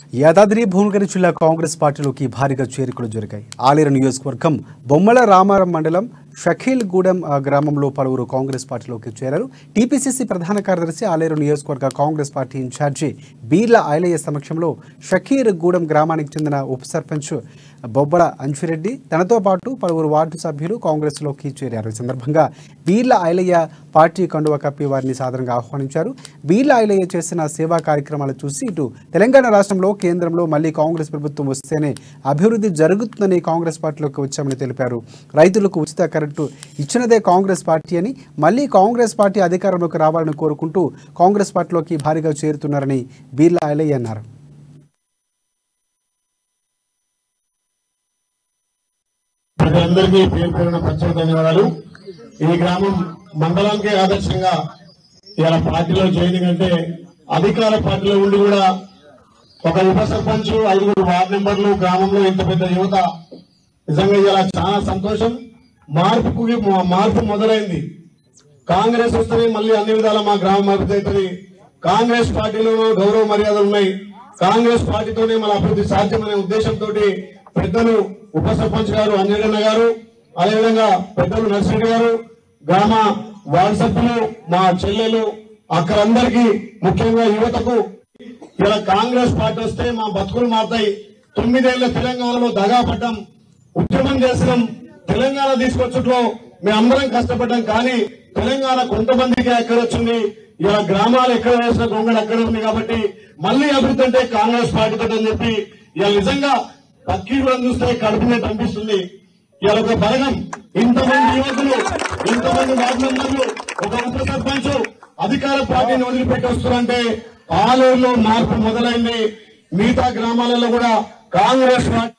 యాదాద్రి భువనగిరి జిల్లా కాంగ్రెస్ పార్టీలోకి భారీగా చేరికలు జరిగాయి ఆలేరు నియోజకవర్గం బొమ్మల రామారం మండలం షకీల్గూడెం ఆ, గ్రామంలో పలువురు కాంగ్రెస్ పార్టీలోకి చేరారు టీపీసీసీ ప్రధాన కార్యదర్శి ఆలేరు నియోజకవర్గ కాంగ్రెస్ పార్టీ ఇన్ఛార్జి బీర్ల ఐలయ్య సమక్షంలో షకీర్గూడెం గ్రామానికి చెందిన ఉప సర్పంచ్ బొబ్బల అంశురెడ్డి తనతో పాటు పలువురు వార్డు సభ్యులు కాంగ్రెస్లోకి చేరారు ఈ సందర్భంగా బీర్ల ఐలయ్య పార్టీ కండువ కప్పి వారిని సాదరంగా ఆహ్వానించారు బీర్ల ఐలయ్య చేసిన సేవా కార్యక్రమాలు చూసి ఇటు తెలంగాణ రాష్ట్రంలో కేంద్రంలో మళ్ళీ కాంగ్రెస్ ప్రభుత్వం వస్తేనే అభివృద్ధి జరుగుతుందని కాంగ్రెస్ పార్టీలోకి వచ్చామని తెలిపారు రైతులకు ఉచిత కరెంటు ఇచ్చినదే కాంగ్రెస్ పార్టీ అని మళ్ళీ కాంగ్రెస్ పార్టీ అధికారంలోకి రావాలని కోరుకుంటూ కాంగ్రెస్ పార్టీలోకి భారీగా చేరుతున్నారని బీర్ల ఐలయ్య అన్నారు ప్రజలందరికీ పేరు పేరున ప్రత్యేక ధన్యవాదాలు ఈ గ్రామం మండలానికి ఆదర్శంగా ఇలా పార్టీలో జాయినింగ్ అంటే అధికార పార్టీలో ఉండి కూడా ఒక ఉప సర్పంచ్ ఐదుగురు వార్డు మెంబర్లు గ్రామంలో ఇంత పెద్ద యువత నిజంగా ఇలా చాలా సంతోషం మార్పుకు మార్పు మొదలైంది కాంగ్రెస్ వస్తేనే మళ్ళీ అన్ని విధాలా మా గ్రామం అభివృద్ధి అవుతుంది కాంగ్రెస్ పార్టీలోనూ గౌరవ మర్యాదలు ఉన్నాయి కాంగ్రెస్ పార్టీతోనే మన అభివృద్ధి సాధ్యమనే ఉద్దేశంతో పెద్దలు ఉప సర్పంచ్ గారు అంజనన్న గారు అదేవిధంగా పెద్దలు నర్సిరెడ్డి గారు గ్రామ వార్డు సభ్యులు మా చెల్లెలు అక్కడందరికీ ముఖ్యంగా యువతకు ఇలా కాంగ్రెస్ పార్టీ వస్తే మా బతుకులు మారుతాయి తొమ్మిదేళ్ల తెలంగాణలో దగా పడ్డాం ఉద్యమం చేసినాం తెలంగాణ తీసుకొచ్చట్లో మేమందరం కష్టపడ్డాం కానీ తెలంగాణ కొంతమందికి ఎక్కడ వచ్చింది ఇలా గ్రామాలు ఎక్కడ వేసిన గొంగడు అక్కడ ఉంది కాబట్టి మళ్ళీ అభివృద్ధి అంటే కాంగ్రెస్ పార్టీతో అని చెప్పి ఇలా నిజంగా పక్కీలు చూస్తే కడుపునే అనిపిస్తుంది ఇలా ఒక బలగం ఇంతమంది యువకులు ఇంతమంది వార్డు మెంబర్లు ఒక ఉప సర్పంచ్ అధికార పార్టీని వదిలిపెట్టి వస్తున్నారంటే ఆలూరులో మార్పు మొదలైంది మిగతా గ్రామాలలో కూడా కాంగ్రెస్ పార్టీ